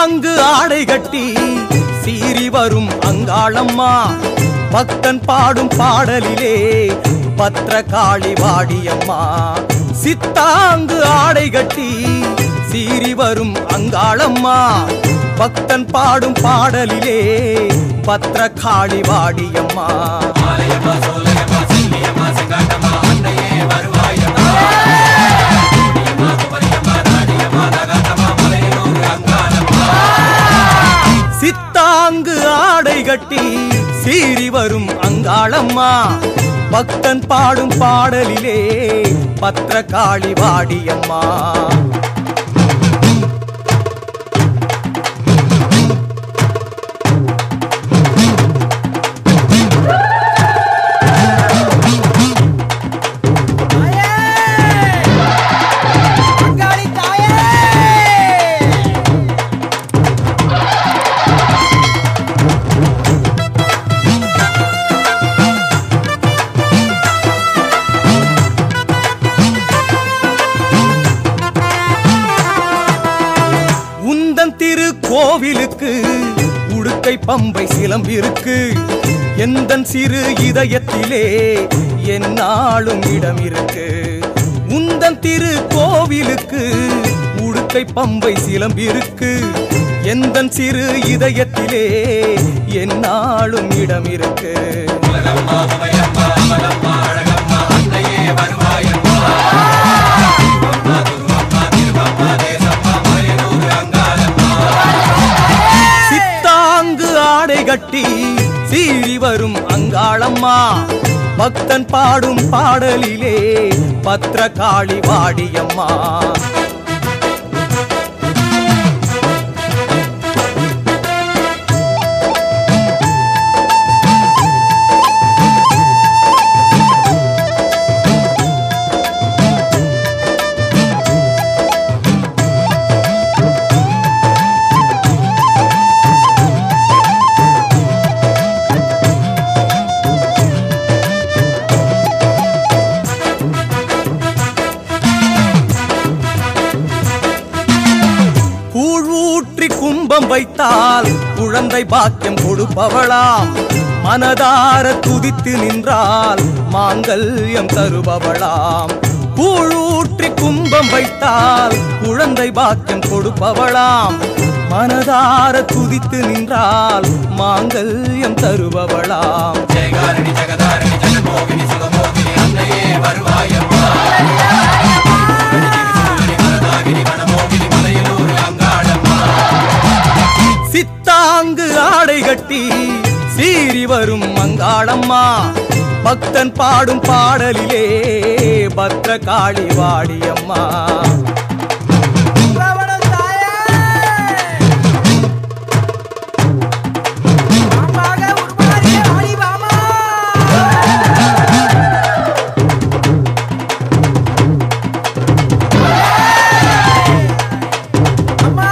சித்தாங்கு ஆடை கட்டி சீறி வரும் அங்காளம்மா பக்தன் பாடும் பாடலிலே பத்திரகாளி வாடியம்மா சித்தாங்கு ஆடை கட்டி சீறி வரும் அங்காளம்மா பக்தன் பாடும் பாடலிலே பத்திரகாளி வாடியம்மா சித்தாங்கு ஆடை கட்டி சீறி வரும் அங்காளம்மா பக்தன் பாடும் பாடலிலே பத்திரகாளி வாடியம்மா அங்காளி தாயே உந்தன் திரு கோவிலுக்கு உடுக்கை பம்பை சிலம்பிருக்கு எந்தன் சிறு இதயத்திலே என்னாலும் இடம் இருக்கு உந்தன் திரு கோவிலுக்கு உடுக்கை பம்பை சிலம்பிருக்கு எந்தன் சிறு இதயத்திலே என்னாலும் இடம் இருக்கு சித்தாங்கு ஆடை கட்டி சீறி வரும் அங்காளம்மா பக்தன் பாடும் பாடலிலே பத்திரகாளி வாடியம்மா கூழ் ஊற்றி கும்பம் வைத்தால் குழந்தை பாக்கியம் கொடுப்பவளாம் மனதார துதித்து நின்றால் மாங்கல்யம் தருபவளாம் கூழ் ஊற்றி கும்பம் வைத்தால் குழந்தை பாக்கியம் கொடுப்பவளாம் மனதார துதித்து நின்றால் மாங்கல்யம் தருபவளாம் ஜெயகாரணி ஜெகதாரணி ஜெகமோகினி சுகமோகினி அன்னையே வருவாயம்மா வரதாகினி வனமோகினி மலையலூர் அங்காளம்மா சித்தாங்கு ஆடை கட்டி சீறி வரும் மங்காளம்மா பக்தன் பாடும் பாடலிலே பத்ரகாளி வாடியம்மா ராவணன் தாயே பாம்பாக உருமாறிய ஆழிபாமா அம்மா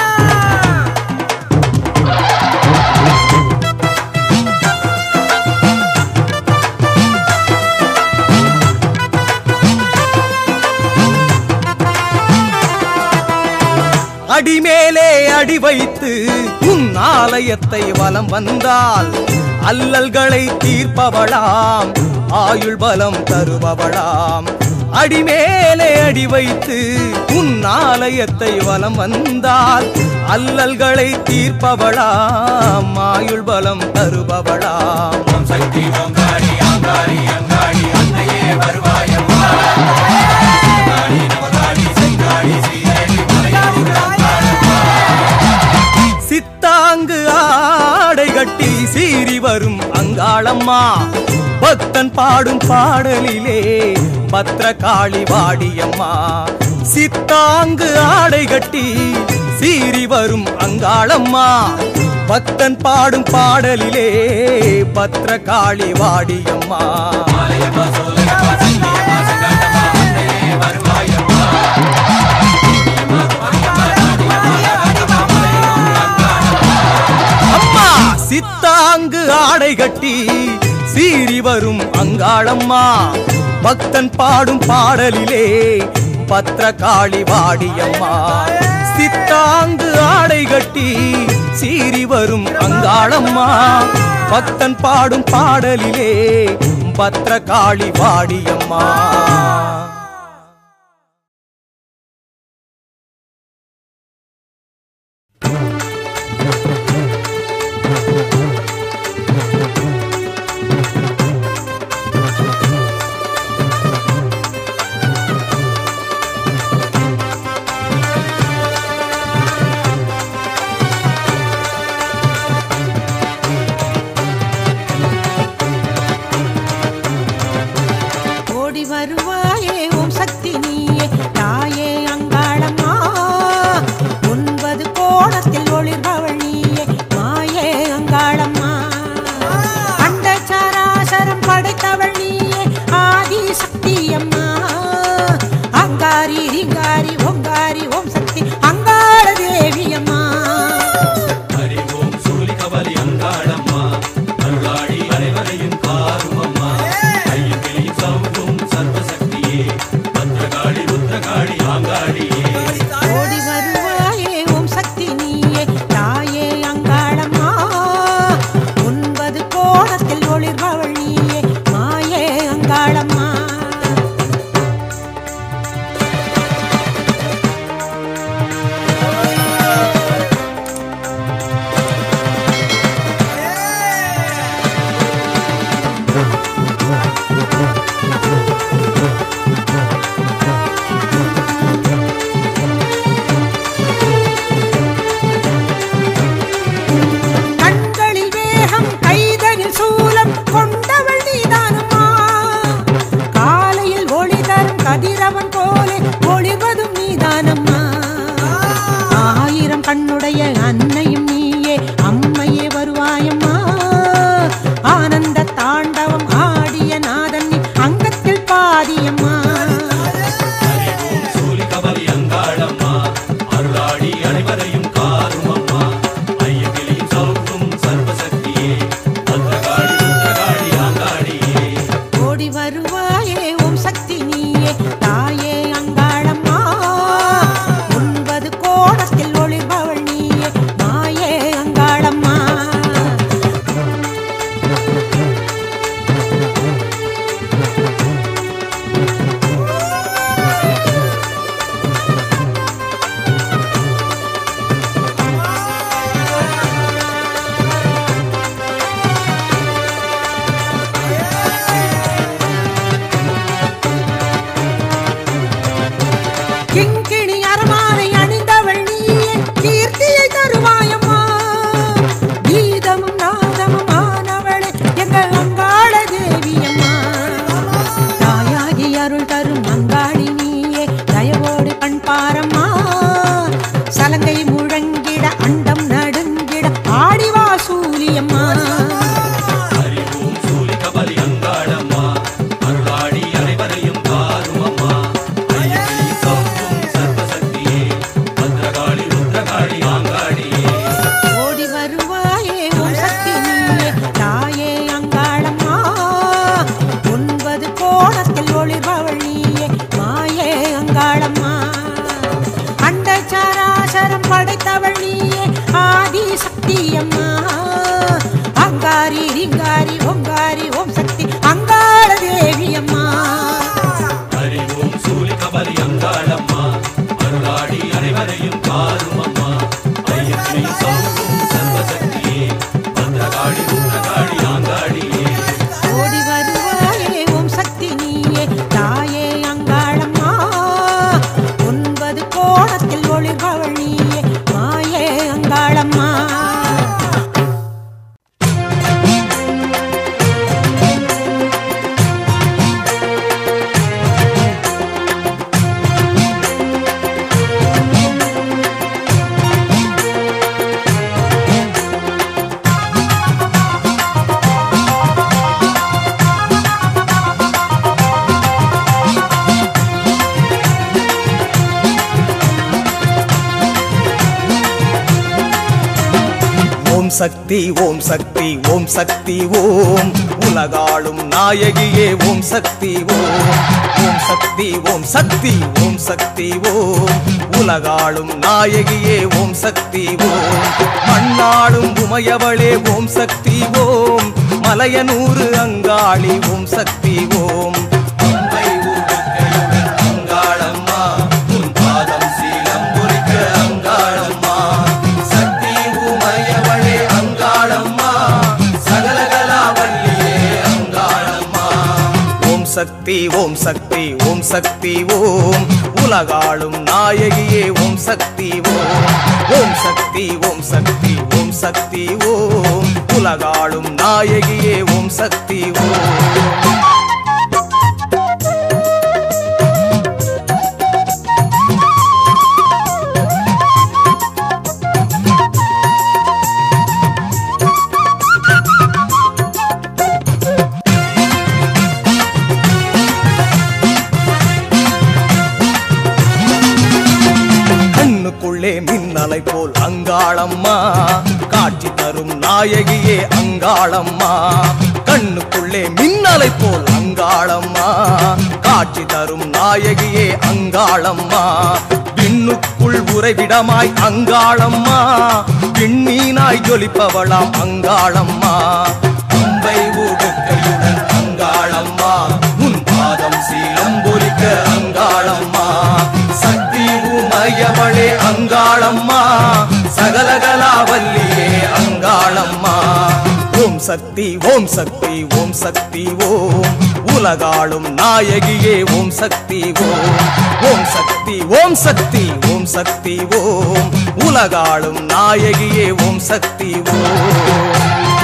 அடிமேலே அடி வைத்து உன் ஆலயத்தை வலம் வந்தால் அல்லல்களை தீர்ப்பவளாம் ஆயுள் பலம் தருபவளாம் அடிமேலே அடி வைத்து உன் ஆலயத்தை வலம் வந்தால் அல்லல்களை தீர்ப்பவளாம் ஆயுள் பலம் தருபவளாம் ஓம் சக்தி ஓங்காரி ஆங்காரி அங்காடி அன்னையே வருவாயம்மா நாடி நவகாடி செங்காடி ஸ்ரீதேவி மலையலூர் அங்காளம்மா சித்தாங்கு ஆடை கட்டி சீறி வரும் அங்காளம்மா பக்தன் பாடும் பாடலிலே பத்ரகாளி வாடியம்மா சித்தாங்கு ஆடை கட்டி சீறி வரும் அங்காளம்மா பக்தன் பாடும் பாடலிலே பத்ரகாளி வாடியம்மா மாலையம்மா சோலையம்மா செல்லியம்மா செங்காட்டம்மா அன்னையே வருவாயம்மா அம்மா சித்தாங்கு ஆடை கட்டி சீறி வரும் அங்காளம்மா பக்தன் பாடும் பாடலிலே பத்ரகாளி வாடியம்மா சித்தாங்கு ஆடை கட்டி சீறி வரும் அங்காளம்மா பக்தன் பாடும் பாடலிலே பத்ரகாளி வாடியம்மா ஓடி வருவாயே ஓம் சக்தி நீயே தாயே அங்காளம்மா ஒன்பது கோணத்தில் ஒளிர்பவள் நீயே மாயே அங்காளம்மா அண்ட சராசரம் படைத்தவள் நீயே ஆதி சக்தி அம்மா அங்காரி ரிங்காரி ஓங்காரி ஓம் சக்தி அங்காள தேவி அம்மா ஹரி ஓம் சூலிகபலி அங்காளம்மா அருளாடி அனைவரையும் காருமம்மா ஐயங்கிளியும் சவுக்கும் சர்வசக்தியே பத்ரகாளி ருத்ரகாளி ஆங்காளியே ஓடி வருவாயே ஓம் சக்தி நீயே தாயே அங்காளம்மா ஒன்பது கோணத்தில் ஒளிர்பவள் நீயே மாயே அங்காளம்மா கண்களில் வேகம் கைதனில் சூலம் கொண்டவள் நீதானம்மா காலையில் ஒளி தரும் கதிரவன் போலே ஒளிவதும் நீதானம்மா ஆயிரம் கண்ணுடைய அன்னையும் நீயே அம்மையே வருவாயம்மா ஆனந்த தாண்டவம் ஆடிய நாதன் நீ அங்கத்தில் பாதியம்மா ஹரி ஓம் சூலிகபலி அங்காளம்மா அருளாடி அனைவரையும் காருமம்மா ஐயங்கிளியும் சவுக்கும் சர்வசக்தியே பத்ரகாளி ருத்ரகாளி ஆங்காளியே ஓடி வருவாயே ஓம் சக்தி நீயே தாயே அங்காளம்மா ஒன்பது கோணத்தில் ஒளிர்பவள் நீயே மாயே அங்காளம்மா கிங்கிணி அரமானை அணிந்தவள் நீயே கீர்த்தியை தருவாயம்மா கீதமும் நாதமும் ஆனவளே எங்கள் அங்காள தேவியம்மா தாயாகி அருள் தரும் அங்காளி நீயே தயவோடு கண் பாரம்மா சலங்கை முழங்கிட அண்டம் நடுங்கிட ஆடிவா சூலியம்மா ஹரி ஓம் சூலிகபலி அங்காளம்மா அருளாடி அனைவரையும் காருமம்மா ஐயங்கிளியும் சவுக்கும் சர்வசக்தியே பத்ரகாளி ருத்ரகாளி ஆங்காளியே ஓடி வருவாயே ஓம் சக்தி நீயே தாயே அங்காளம்மா ஒன்பது கோணத்தில் ஒளிர்பவள் நீயே மாயே அங்காளம்மா அண்ட சராசரம் படைத்தவள் நீயே ஆதி சக்தி அம்மா அங்காரி ரிங்காரி ஓங்காரி ஓம் சக்தி அங்காள தேவி அம்மா ஹரி ஓம் சூலிகபலி அங்காளம்மா அருளாடி அனைவரையும் காருமம்மா ஐயங்கிளியும் சவுக்கும் சர்வசக்தியே பத்ரகாளி ருத்ரகாளி ஆங்காளியே ஓடி வருவாயே ஓம் சக்தி நீயே தாயே அங்காளம்மா ஒன்பது கோணத்தில் ஒளிர்பவள் நீயே மாயே அங்காளம்மா ஹரி ஓம் சக்தி ஓம் சக்தி ஓம் சக்தி ஓம் உலகாளும் நாயகியே ஓம் சக்தி ஓம் ஓம் சக்தி ஓம் சக்தி ஓம் சக்தி ஓம் உலகாளும் நாயகியே ஓம் சக்தி ஓம் மண்ணாளும் உமையவளே ஓம் சக்தி ஓம் மலையனூறு அங்காளி ஓம் சக்தி ஓம் அம்பை ஊடுக்கையுடன் அங்காளம்மா உன் பாதம் சீலம் பொறிக்க அங்காளம்மா சக்தி உமையவளே அங்காளம்மா சகலகலாவல்லியே அங்காளம்மா ஓம் சக்தி ஓம் சக்தி ஓம் சக்தி ஓம் உலகாளும் நாயகியே ஓம் சக்தி ஓம் ஓம் சக்தி ஓம் சக்தி ஓம் சக்தி ஓம் உலகாளும் நாயகியே ஓம் சக்தி ஓம் கண்ணுக்குள்ளே மின்னலை போல் அங்காளம்மா காட்சி தரும் நாயகியே அங்காளம்மா கண்ணுக்குள்ளே மின்னலை போல் அங்காளம்மா காட்சி தரும் நாயகியே அங்காளம்மா விண்ணுக்குள் உறைவிடமாய் அங்காளம்மா விண்ணீனாய் ஜொலிப்பவளாம் அங்காளம்மா அம்பை ஊடுக்கையுடன் அங்காளம்மா உன் பாதம் சீலம் பொறிக்க அங்காளம்மா சக்தி உமையவளே அங்காளம்மா சகலகலாவல்லியே அங்காளம்மா ஓம் சக்தி ஓம் சக்தி ஓம் சக்தி ஓம் உலகாளும் நாயகியே ஓம் சக்தி ஓம் ஓம் சக்தி ஓம் சக்தி ஓம் சக்தி ஓம் உலகாளும் நாயகியே ஓம் சக்தி ஓம்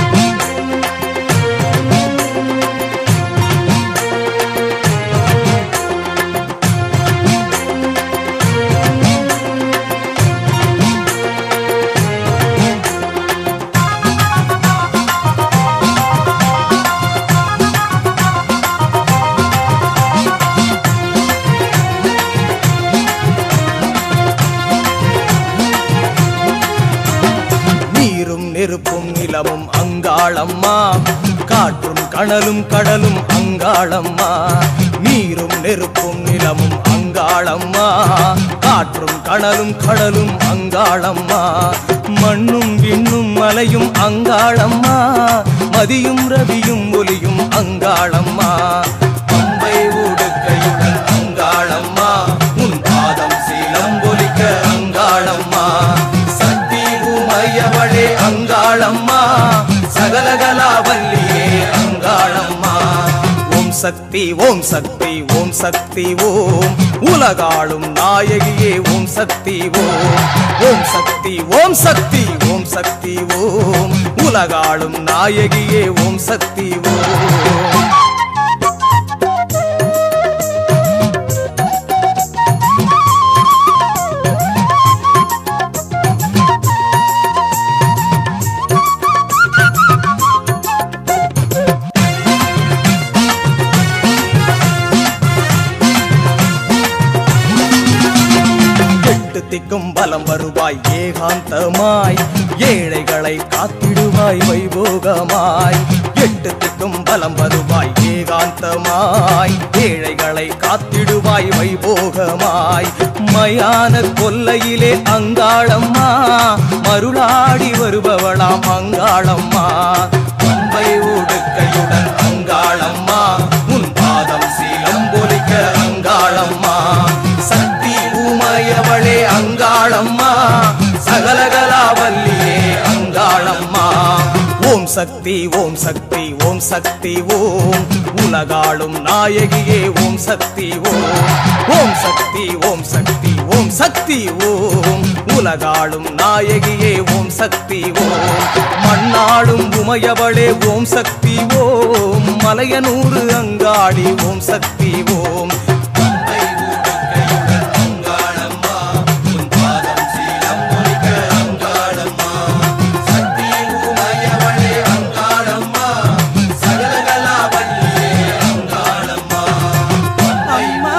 நீரும் நெருப்பும் நிலமும் அங்காளம்மா காற்றும் கனலும் கடலும் அங்காளம்மா நீரும் நெருப்பும் நிலமும் அங்காளம்மா காற்றும் கனலும் கடலும் அங்காளம்மா மண்ணும் விண்ணும் மலையும் அங்காளம்மா மதியும் ரவியும் ஒலியும் அங்காளம்மா அம்பை ஊடுக்கையுடன் அங்காளம்மா உன் பாதம் சீலம் பொலிக்க அங்காளம்மா சக்தி உமையவளே அங்காளம்மா சகலகலாவல்லியே அங்காளம்மா ஓம் சக்தி ஓம் சக்தி ஓம் சக்தி ஓம் உலகாளும் நாயகியே ஓம் சக்தி ஓம் ஓம் சக்தி ஓம் சக்தி ஓம் சக்தி ஓம் உலகாளும் நாயகியே ஓம் சக்தி ஓம் எட்டு திக்கும் பலம் வருவாய் ஏகாந்தமாய் ஏழைகளை காத்திடுவாய் வைபோகமாய் எட்டு திக்கும் பலம் வருவாய் ஏகாந்தமாய் ஏழைகளை காத்திடுவாய் வைபோகமாய் மயான கொல்லையிலே அங்காளம்மா மருளாடி வருபவளாம் அங்காளம்மா அம்பை ஊடுக்கையுடன் அங்காளம்மா உன் பாதம் சீலம் பொலிக்க அங்காளம்மா சக்தி உமையவளே அங்காளம்மா சகலகலாவல்லியே அங்காளம்மா ஓம் சக்தி ஓம் சக்தி ஓம் சக்தி ஓம் உலகாளும் நாயகியே ஓம் சக்தி ஓம் ஓம் சக்தி ஓம் சக்தி ஓம் சக்தி ஓம் உலகாளும் நாயகியே ஓம் சக்தி ஓம் மண்ணாளும் உமையவளே ஓம் சக்தி ஓம் மலையனூறு அங்காடி ஓம் சக்தி ஓம் அம்பை ஊடுக்கையுடன் அங்காளம்மா உன் பாதம் சீலம் பொலிக்க அங்காளம்மா சக்தி உமையவளே அங்காளம்மா சகலகலாவல்லியே அங்காளம்மா அம்மா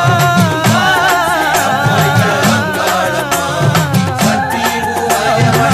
சக்தி உமையவளே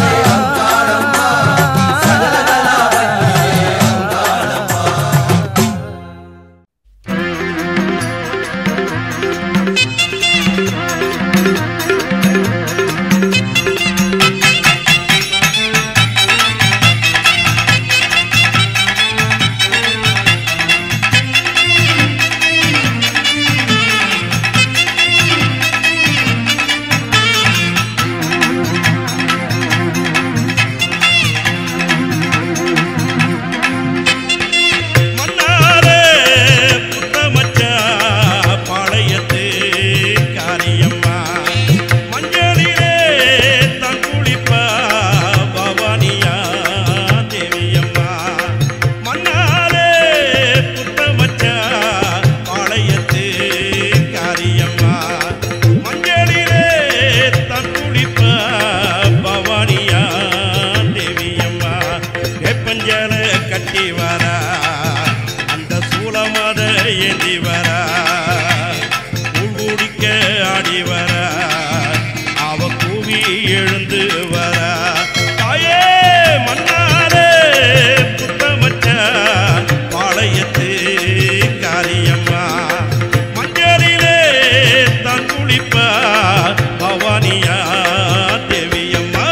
ஆடி வர அவ கூவி எழுந்து வர தாயே மன்னாரே புத்தமச்ச பாளையத்து காரியம்மா மஞ்சளிலே தான் குளிப்பா பவானியா தேவியம்மா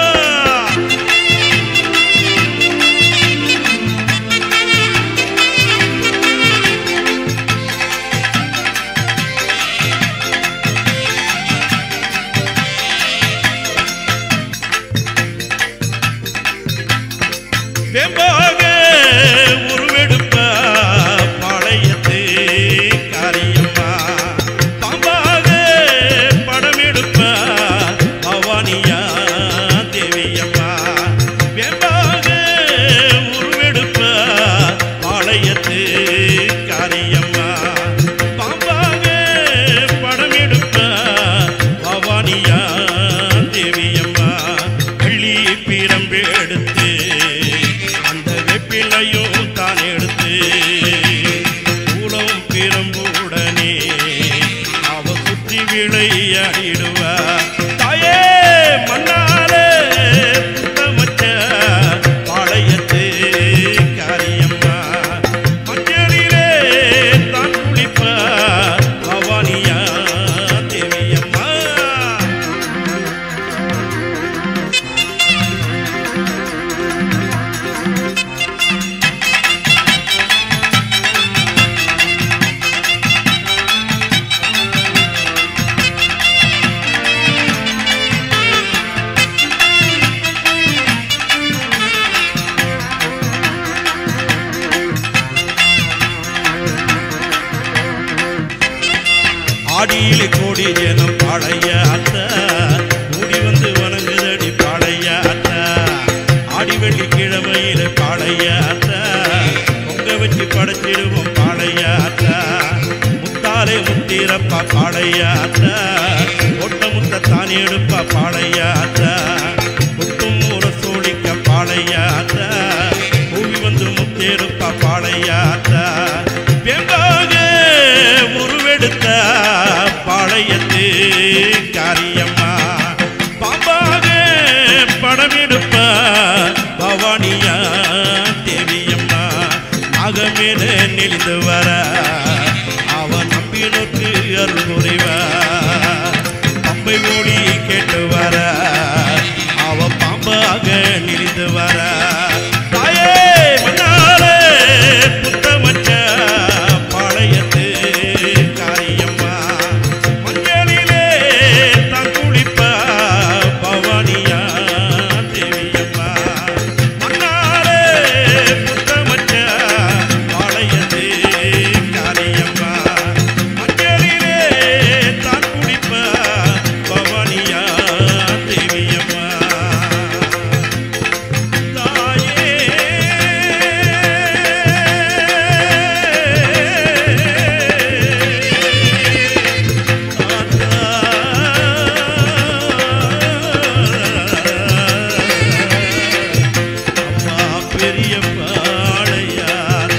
வெம்பாக உருவெடுப்ப பாளையத்து காரியம்மா பாம்பாக படமெடுப்ப பவானியா தேவியம்மா வெம்பாக உருவெடுப்ப பாளையத்து காரியம்மா பாம்பாக படமெடுப்ப பவானியா தேவியம்மா வெள்ளி பீரம்பெடுத்து அந்த வெப்பிலையும் தான் எடுத்து கூடம் பிரம்புடனே அவ சுற்றி விளையாடிடுவா தாயே மண்ணாலே புத்தமச்ச பாளையத்து காரியம்மா மஞ்சளிலே தான் குளிப்பா பவானியா தேவியம்மா ஆடியிலே கோடி ஜனம் பாளைய அத்த கூடி வந்து வணங்குதடி பாளைய அத்த ஆடி வெள்ளி கிழமையில பாளைய அத்த பொங்க வச்சு படைச்சிடுவோம் பாளைய அத்த முத்தாலே முத்தீரப்பா பாளைய அத்த ஒட்ட முத்த தானி எடுப்பா பாளைய அத்த முத்தும் ஊர சோழிக்க பாளைய அத்த பூவி வந்து முத்தேருப்பா பாளைய அத்த வெம்பாக உருவெடுத்த பாளையத்து காரியம்மா பாம்பாக படமெடுப்ப பவானியா தேவியம்மா நாகமேல நெளிந்து வர அவன் நம்பினோக்கு அருள் புரிவா பம்பை ஓடி கேட்டு வர அவ பாம்பாக நெளிந்து வர தாயே மன்னாரே புத்தமச்ச பாளையத்து காரியம்மா மஞ்சளிலே தான் குளிப்பா பவானியா தேவியம்மா மன்னாரே புத்தமச்ச பாளையத்து காரியம்மா மஞ்சளிலே தான் குளிப்பா பவானியா தேவியம்மா தாயே அம்மா பெரிய பாளையாத்தா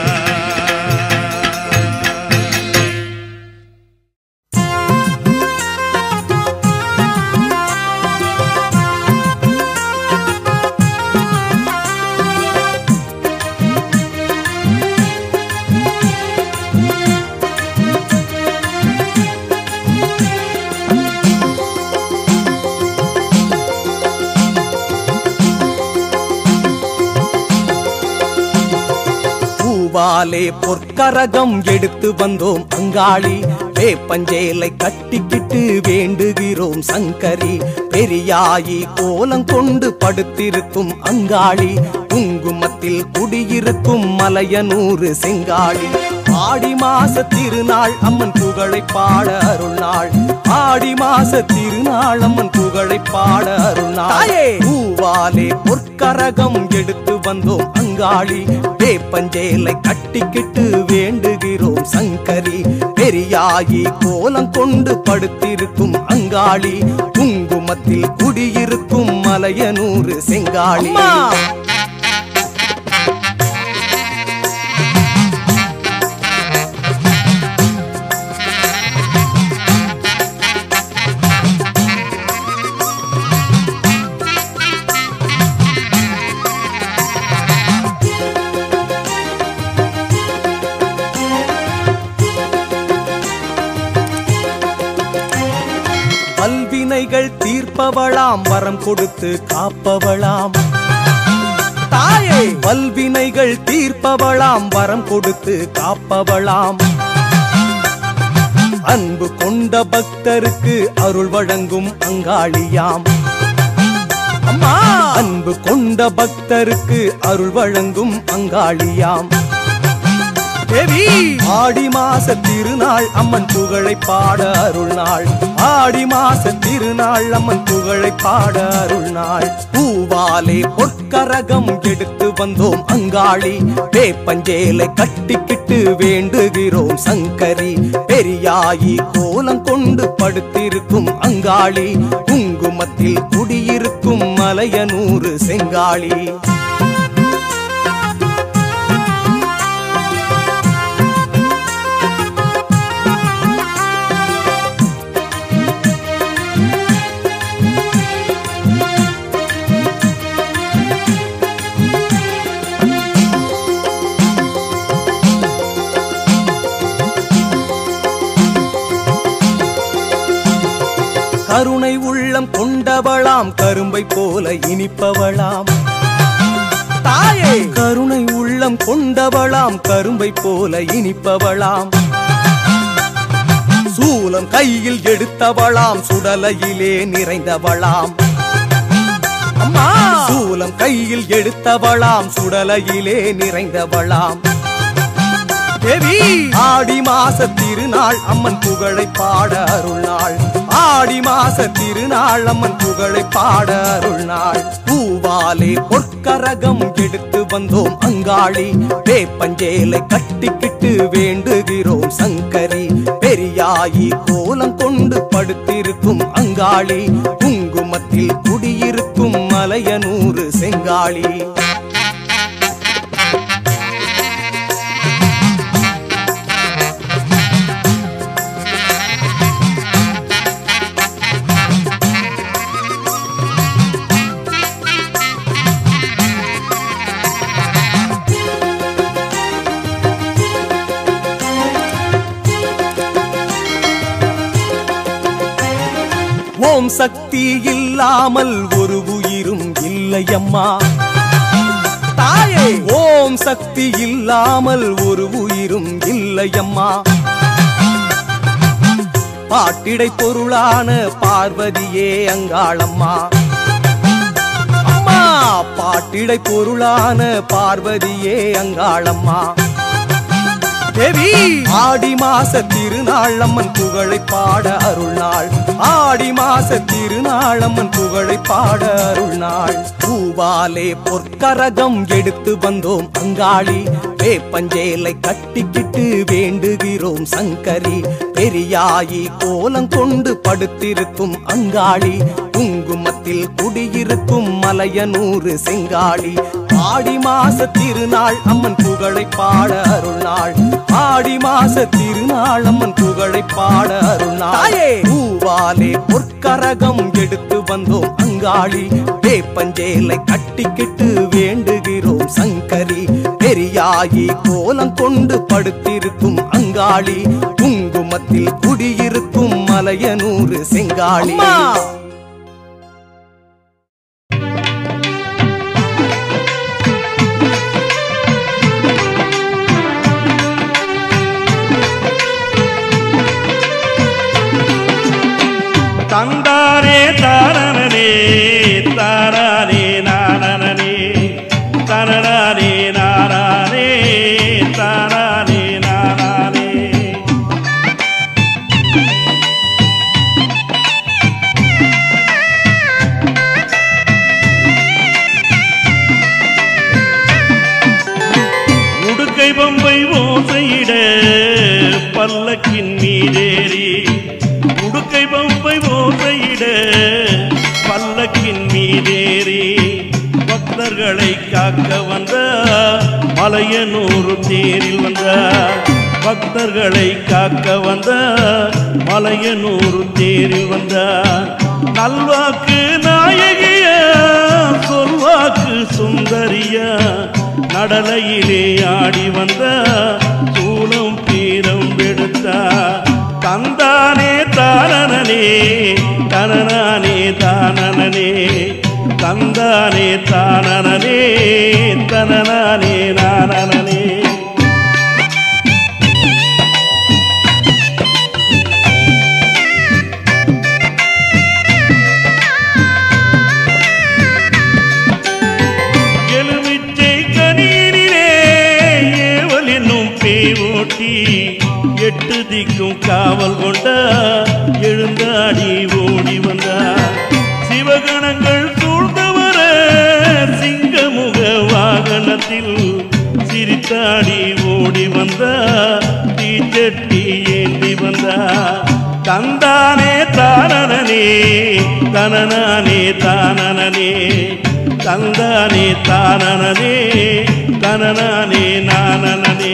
பூவாலே பொற்கரகம் எடுத்து வந்தோம் அங்காளி வேப்பஞ்சேலை கட்டிக்கிட்டு வேண்டுகிறோம் சங்கரி பெரியாயி கோலம் கொண்டு படுத்திருக்கும் அங்காளி குங்குமத்தில் குடியிருக்கும் மலையனூறு செங்காளி ஆடி மாச திருநாள் அம்மன் புகழை பாட அருள்நாள் ஆடி மாச திருநாள் அம்மன் புகழை பாட அருள்நாள் பூவாலே பொற்கரகம் எடுத்து வந்தோம் அங்காளி வேப்பஞ்சேலை கட்டிக்கிட்டு வேண்டுகிறோம் சங்கரி பெரியாயி கோலம் கொண்டு படுத்திருக்கும் அங்காளி குங்குமத்தில் குடியிருக்கும் மலையனூறு செங்காளி வல்வினைகள் தீர்ப்பவளாம் வரம் கொடுத்து காப்பவளாம் தாயே வல்வினைகள் தீர்ப்பவளாம் வரம் கொடுத்து காப்பவளாம் அன்பு கொண்ட பக்தருக்கு அருள் வழங்கும் அங்காளியாம் அம்மா அன்பு கொண்ட பக்தருக்கு அருள் வழங்கும் அங்காளியாம் தேவி ஆடி மாச திருநாள் அம்மன் புகழை பாட அருள் நாள் ஆடி மாச திருநாள் அம்மன் புகழை பாட அருள் நாள் பூவாலே பொற்கரகம் எடுத்து வந்தோம் அங்காளி வேப்பஞ்சேலை கட்டிக்கிட்டு வேண்டுகிறோம் சங்கரி பெரியாயி கோலம் கொண்டு படுத்திருக்கும் அங்காளி குங்குமத்தில் குடியிருக்கும் மலையனூறு செங்காளி கருணை உள்ளம் கொண்டவளாம் கரும்பை போல இனிப்பவளாம் தாயே கருணை உள்ளம் கொண்டவளாம் கரும்பை போல இனிப்பவளாம் சூலம் கையில் எடுத்தவளாம் சுடலையிலே நிறைந்தவளாம் அம்மா சூலம் கையில் எடுத்தவளாம் சுடலையிலே நிறைந்தவளாம் தேவி ஆடி மாச திருநாள் அம்மன் புகழை பாட அருள் நாள் ஆடி மாச திருநாள் அம்மன் புகழை பாட அருள் நாள் பூவாலே பொற்கரகம் எடுத்து வந்தோம் அங்காளி வேப்பஞ்சேலை கட்டிக்கிட்டு வேண்டுகிறோம் சங்கரி பெரியாயி கோலம் கொண்டு படுத்திருக்கும் அங்காளி குங்குமத்தில் குடியிருக்கும் மலையனூறு செங்காளி ஓம் சக்தி இல்லாமல் ஒரு உயிரும் இல்லையம்மா தாயே ஓம் சக்தி இல்லாமல் ஒரு உயிரும் இல்லையம்மா பாட்டிடை பொருளான பார்வதியே அங்காளம்மா அம்மா பாட்டிடை பொருளான பார்வதியே அங்காளம்மா தேவி ஆடி மாச திருநாள் அம்மன் புகழை பாட அருள் நாள் ஆடி மாச திருநாள் அம்மன் புகழை பாட அருள் நாள் பூவாலே பொற்கரகம் எடுத்து வந்தோம் அங்காளி வேப்பஞ்சேலை கட்டிக்கிட்டு வேண்டுகிறோம் சங்கரி பெரியாயி கோலம் கொண்டு படுத்திருக்கும் அங்காளி குங்குமத்தில் குடியிருக்கும் மலையனூறு செங்காளி ஆடி மாச திருநாள் அம்மன் புகழை பாட அருள் நாள் ஆடி மாச திருநாள் அம்மன் புகழை பாட அருள் நாள் பூவாலே பொற்கரகம் எடுத்து வந்தோம் அங்காளி வேப்பஞ்சேலை கட்டிக்கிட்டு வேண்டுகிறோம் சங்கரி பெரியாயி கோலம் கொண்டு படுத்திருக்கும் அங்காளி குங்குமத்தில் குடியிருக்கும் மலையனூறு செங்காளி தந்தாரே தாரணனே தாரானே நானனே தனரானே நாரானே தாரானே நாரானே உடுக்கை பம்பை ஓசையிட பல்லக்கின் மீதேறி உடுக்கை பம்பை ஓசையிட பல்லக்கின் மீதேறி பக்தர்களை காக்க வந்த மலையனூர் தேரில் வந்த பக்தர்களை காக்க வந்த மலையனூர் தேரில் வந்த நல்வாக்கு நாயகிய சொல்வாக்கு சுந்தரியா நடலையிலே ஆடி வந்த சூலம் பீரம் எடுத்தா தந்தானே தாரணனே தனனா நானனனே தந்தானே தானனனே தனனானே நானனனே எலுமிச்சை கனியிலே ஏவல் என்னும் பேவோட்டி எட்டு திக்கும் காவல் கொண்டா எழுந்தாடி ஓடி வந்தா சிவகணங்கள் சூழ்ந்தவர சிங்கமுக வாகனத்தில் சிரித்தாடி ஓடி வந்தா தீச்சட்டி ஏந்தி வந்தா தந்தானே தானனனே தனனானே தானனனே தந்தானே தானனனே தனனானே நானனனே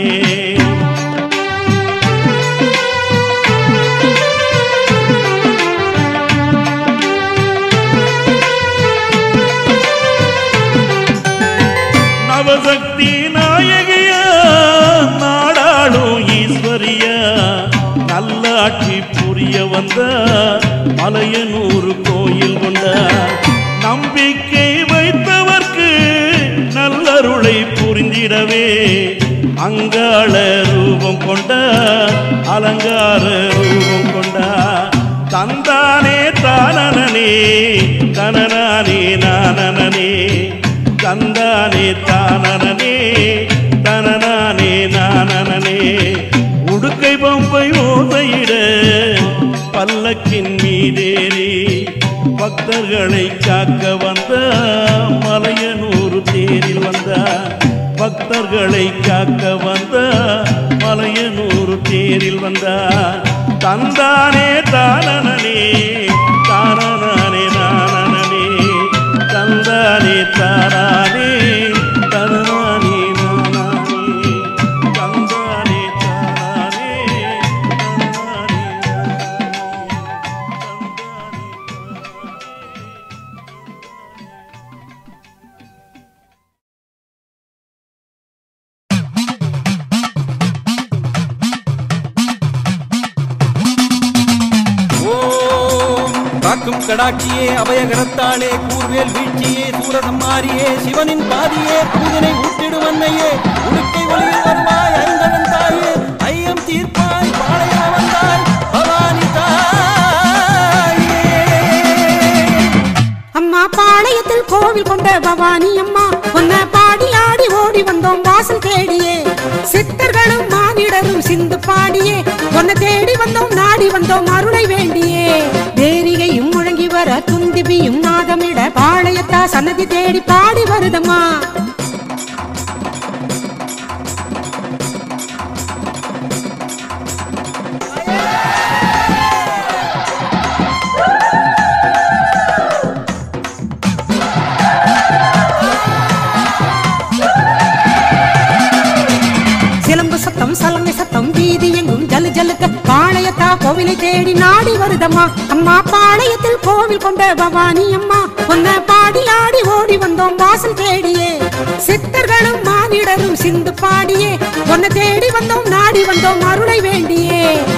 நவசக்தி நாயகியா நாடாளும் ஈஸ்வரியா நல்லாட்சி புரிய வந்த மலையனூர் கோயில் கொண்ட நம்பிக்கை வைத்தவர்க்கு நல்லருளை புரிந்திடவே அங்காள ரூபம் கொண்ட அலங்கார ரூபம் கொண்ட தந்தானே தானனனே தனனானே நானனனே தந்தானே தானனனே தனனானே நானனனே உடுக்கை பம்பை ஓதையிட பல்லக்கின் மீதேறி பக்தர்களை காக்க வந்த மலையனூர் தேரில் வந்த பக்தர்களை காக்க வந்த மலையனூர் தேரில் வந்த தந்தானே தானனனே தானனானே நானனே தந்தானே தாரானே தனனானே நானானே தந்தானே தாரானே தனனானே ஓம் காக்கும் கடாட்சியே அபயகரத்தாளே கூர்வேல் வீழ்ச்சியே சூரசம்மாரியே சிவனின் பாதியே பூஜனை ஊட்டிடும் அன்னையே உடுக்கை ஒளியில் வருவாய் ஐந்தவன் தாயே ஐயம் தீர்ப்பாய் பாளையா வந்தாய் பவானி தாயே அம்மா பாளையத்தில் கோவில் கொண்ட பவானி அம்மா உன்னை பாடி ஆடி ஓடி வந்தோம் வாசல் தேடியே சித்தர்களும் மானிடரும் சிந்து பாடியே உன்னை தேடி வந்தோம் நாடி வந்தோம் அருளை வேண்டியே தேரிகையும் முழங்கி வர துந்திபியும் நாதமிட பாளையத்தா சன்னதி தேடி பாடி வருதம்மா சிலம்பு சத்தம் சலங்கை சத்தம் வீதி எங்கும் ஜலு ஜலுக்க பாளையத்தா கோவிலை தேடி நாடி வருதம்மா அம்மா பாளையத்தில் கோவில் கொண்ட பவானி அம்மா உன்னை பாடி ஆடி ஓடி வந்தோம் வாசல் தேடியே சித்தர்களும் மானிடரும் சிந்து பாடியே உன்னை தேடி வந்தோம் நாடி வந்தோம் அருளை வேண்டியே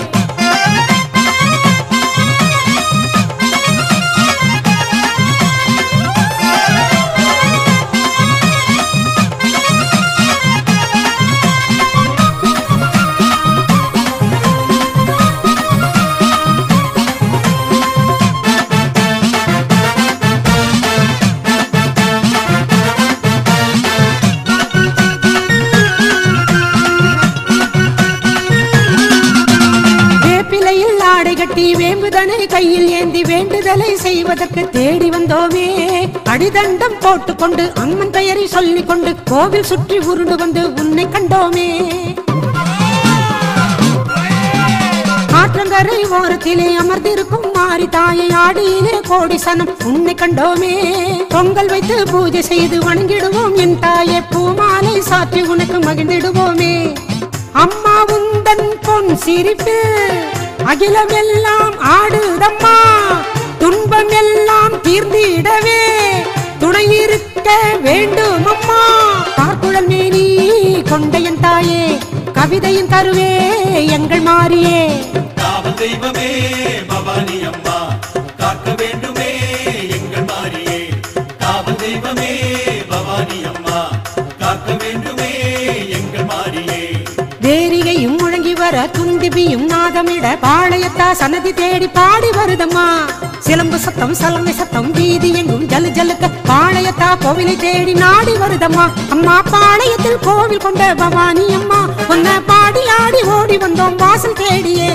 வேப்பிலையில் ஆடை கட்டி வேம்புதனை கையில் ஏந்தி வேண்டுதலை செய்வதற்கு தேடி வந்தோமே அடிதண்டம் போட்டுக்கொண்டு அம்மன் பெயரை சொல்லிக் கொண்டு கோவில் சுற்றி உருண்டு வந்து உன்னை கண்டோமே ஆற்றங்கரை ஓரத்திலே அமர்ந்திருக்கும் மாறி தாயை ஆடியிலே கோடி சனம் உன்னை கண்டோமே பொங்கல் வைத்து பூஜை செய்து வணங்கிடுவோம் என் தாயை பூமாலை சாற்றி உனக்கு மகிழ்ந்திடுவோமே அம்மா உந்தன் பொன் சிரிப்பு அகிலமெல்லாம் ஆடுதம்மா துன்பம் எல்லாம் தீர்ந்திடவே துணை இருக்க வேண்டும் அம்மா பார்க்குழல் மேனி கொண்டையன் தாயே கவிதையும் தருவே எங்கள் மாறியே காவல் தெய்வமே பவானி அம்மா காக்க வேண்டுமே எங்கள் மாறி துந்திபியும் நாதமிட பாளையத்தா சன்னதி தேடி பாடி வருதம்மா சிலம்பு சத்தம் சலங்கை சத்தம் வீதி எங்கும் ஜலு ஜலுக்க பாளையத்தா கோவிலை தேடி நாடி வருதம்மா அம்மா பாளையத்தில் கோவில் கொண்ட பவானி அம்மா உன்னை பாடி ஆடி ஓடி வந்தோம் வாசல் தேடியே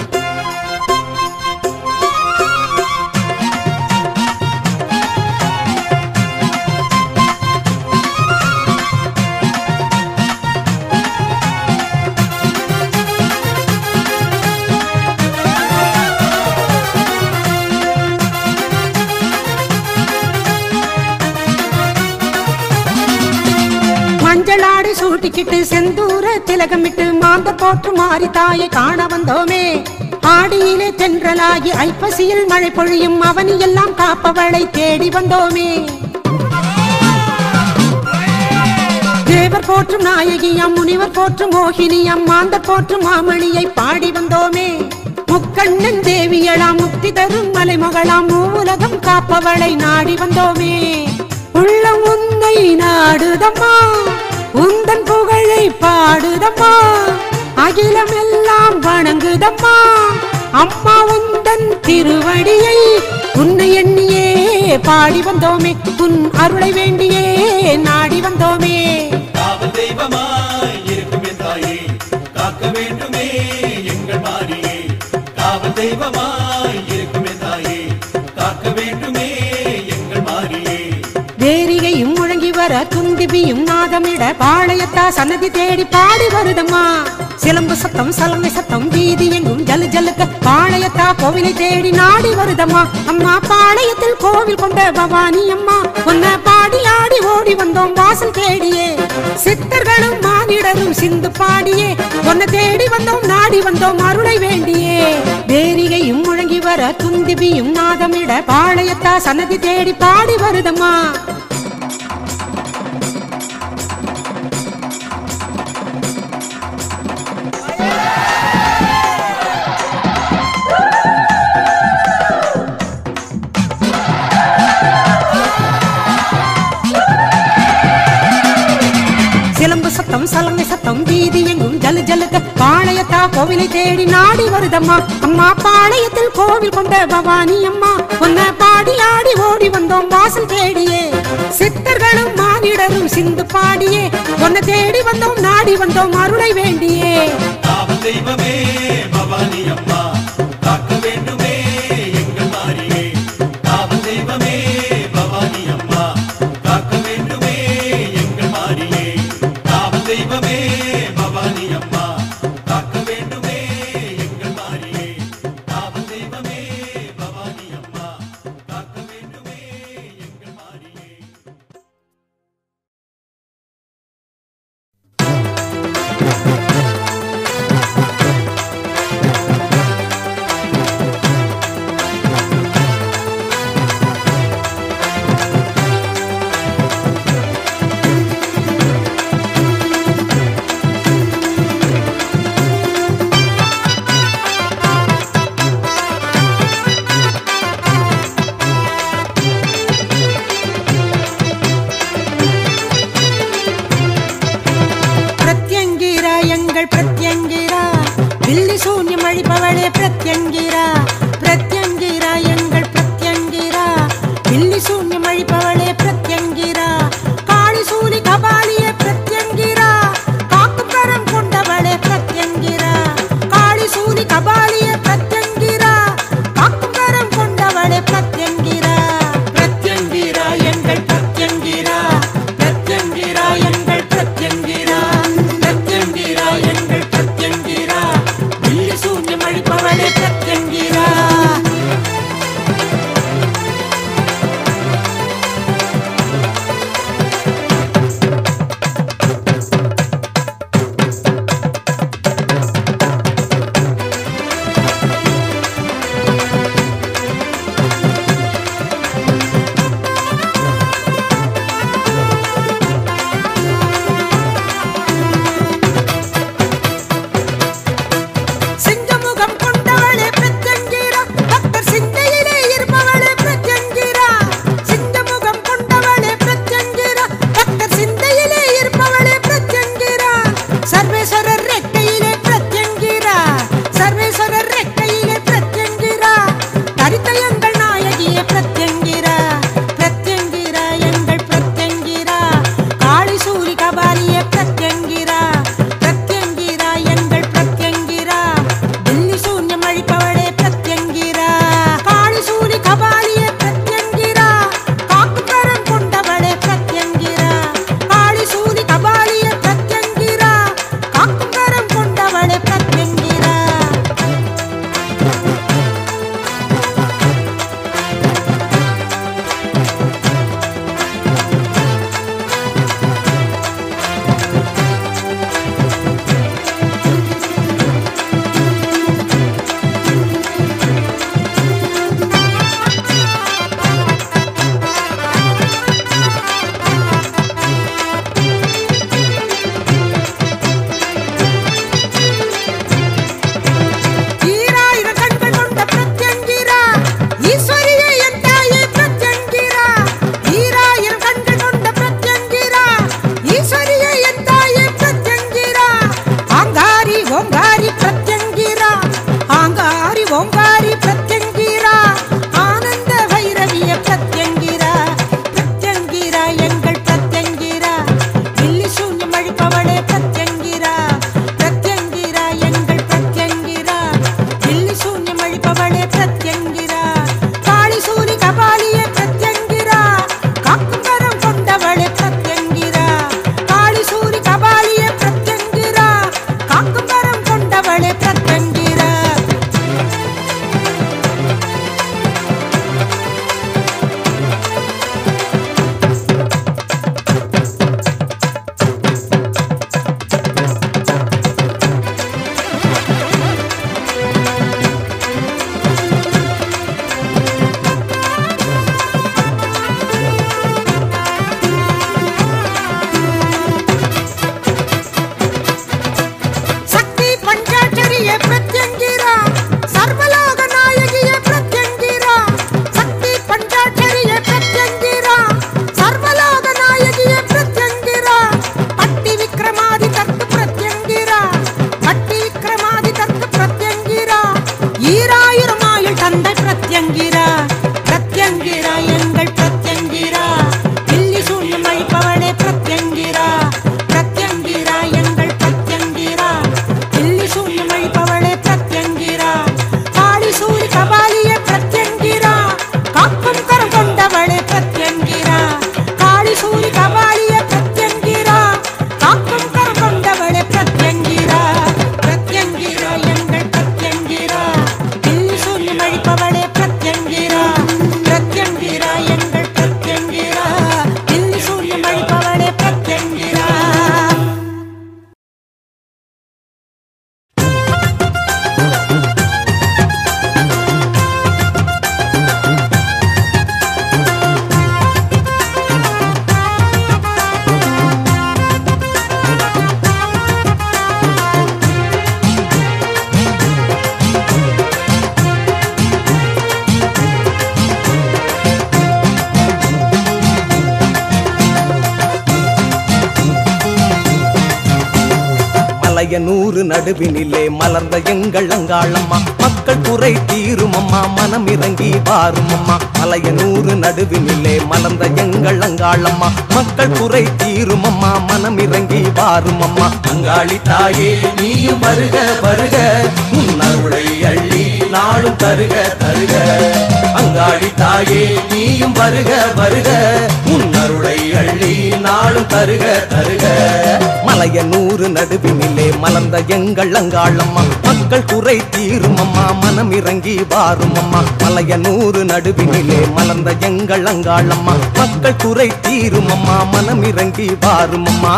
மஞ்சளாடு சூட்டிக்கிட்டு செந்தூர திலகமிட்டு மாந்த போற்று மாறி தாயை காண வந்தோமே ஆடியிலே தென்றலாகி ஐப்பசியில் மழை பொழியும் அவனி எல்லாம் காப்பவளை தேடி வந்தோமே தேவர் போற்றும் நாயகியாம் முனிவர் போற்றும் மோகினியாம் மாந்தர் போற்றும் மாமணியை பாடி வந்தோமே முக்கண்ணன் தேவியளாம் முக்தி தரும் மலைமகளாம் மூவுலகம் காப்பவளை நாடி வந்தோமே உள்ளம் உன்னை நாடுதம்மா உந்தன் புகழை பாடுதம்மா அகிலம் எல்லாம் வணங்குதம்மா அம்மா உந்தன் திருவடியை உன்னை எண்ணியே பாடி வந்தோமே உன் அருளை வேண்டியே நாடி வந்தோமே காவல் தெய்வமாய் இருக்கும் என் தாயே காக்க வேண்டுமே எங்கள் மாரியே காவல் தெய்வமாய் இருக்கும் என் தாயே காக்க வேண்டுமே எங்கள் மாரியே வேரிகையும் முழங்கி வர துந்திபியும் நாதமிட பாளையத்தா சன்னதி தேடி பாடி வருதம்மா சிலம்பு சத்தம் சலங்கை சத்தம் வீதி எங்கும் ஜலு ஜலுக்க பாளையத்தா கோவிலை தேடி நாடி வருதம்மா அம்மா பாளையத்தில் கோவில் கொண்ட பவானி அம்மா உன்னை பாடி ஆடி ஓடி வந்தோம் வாசல் தேடியே சித்தர்களும் மானிடரும் சிந்து பாடியே உன்னை தேடி வந்தோம் நாடி வந்தோம் அருளை வேண்டியே வேரிகையும் முழங்கி வர துந்திபியும் நாதமிட பாளையத்தா சன்னதி தேடி பாடி வருதம்மா சிலம்பு சத்தம் சலங்கை சத்தம் வீதி எங்கும் ஜலு ஜலுக்க பாளையத்தா கோவிலை தேடி நாடி வருதம்மா அம்மா பாளையத்தில் கோவில் கொண்ட பவானி அம்மா உன்னை பாடி ஆடி ஓடி வந்தோம் வாசல் தேடியே சித்தர்களும் மானிடரும் சிந்து பாடியே உன்னை தேடி வந்தோம் நாடி வந்தோம் அருளை வேண்டியே காவல் தெய்வமே பவானி அம்மா காக்க வேண்டுமே எங்கள் மாரியே காவல் தெய்வமே பவானி அம்மா காக்க வேண்டுமே எங்கள் மாரியே காவல் தெய்வமே பவானி அம்மா காக்க வேண்டுமே எங்கள் மாரியே காவல் தெய்வமே பவானி அம்மா காக்க வேண்டுமே எங்கள் மாரியே ஆ பிரத்யங்கிரா பிரத்யங்கிரா எங்கள் பிரத்யங்கிரா தில்லி சூன்யம் அழிப்பவளே பிரத்யங்கிரா பிரத்யங்கிரா எங்கள் பிரத்யங்கிரா தில்லி சூன்யம் அழிப்பவளே பிரத்யங்கிரா காளி சூரி கபாலியே பிரத்யங்கிரா காக்கும் கரம் கொண்டவளே பிரத்யங்கிரா காளி சூரி கபாலியே பிரத்யங்கிரா காக்கும் கரம் கொண்டவளே பிரத்யங்கிரா பிரத்யங்கிரா எங்கள் பிரத்யங்கிரா தில்லி சூன்யம் அழிப்பவளே பிரத்யங்கிரா பிரத்யங்கிரா எங்கள் பிரத்யங்கிரா தில்லி சூன்யம் அழிப்பவளே பிரத்யங்கிரா மலையனூறு நடுவினிலே மலர்ந்த எங்கள் அங்காளம்மா மக்கள் குறை தீரும் அம்மா மனம் இறங்கி வாரும் அம்மா மலையனூறு நடுவினிலே மலர்ந்த எங்கள் அங்காளம்மா மக்கள் குறை தீரும் அம்மா மனம் இறங்கி வாரும் அம்மா அங்காளி தாயே நீயும் வருக வருக உன் அருளை அள்ளி நாளும் தருக தருக அங்காளி தாயே நீயும் வருக வருக உன் அருளை அள்ளி நாளும் தருக தருக மலையனூறு நடுவினிலே மலர்ந்த எங்கள் அங்காளம்மா மக்கள் குறை தீரும் அம்மா மனம் இறங்கி வாரும் அம்மா மலையனூறு நடுவினிலே மலர்ந்த எங்கள் அங்காளம்மா மக்கள் குறை தீரும் அம்மா மனம் இறங்கி வாரும் அம்மா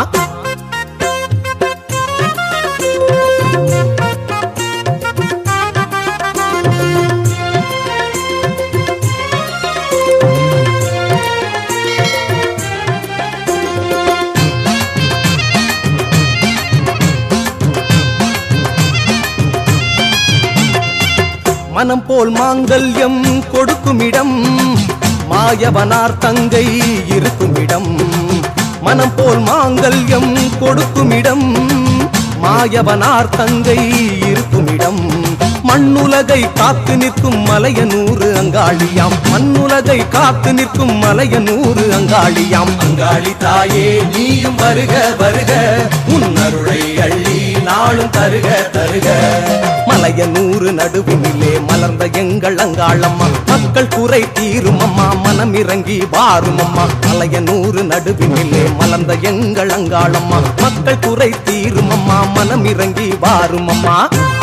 மனம் போல் மாங்கல்யம் கொடுக்கும் இடம் மாயவனார் தங்கை இருக்கும் இடம் மனம் போல் மாங்கல்யம் கொடுக்கும் இடம் மாயவனார் தங்கை இருக்கும் இடம் மண்ணுலகை காத்து நிற்கும் மலையனூறு அங்காளியாம் மண்ணுலகை காத்து நிற்கும் மலையனூறு அங்காளியாம் அங்காளி தாயே நீயும் வருக வருக உன் அருளை அள்ளி நாளும் தருக தருக மலையனூறு நடுவினிலே மலர்ந்த எங்கள் அங்காளம்மா மக்கள் குறை தீரும் அம்மா மனம் இறங்கி வாரும் அம்மா மலையனூறு நடுவினிலே மலர்ந்த எங்கள் அங்காளம்மா மக்கள் குறை தீரும் அம்மா மனம் இறங்கி வாரும் அம்மா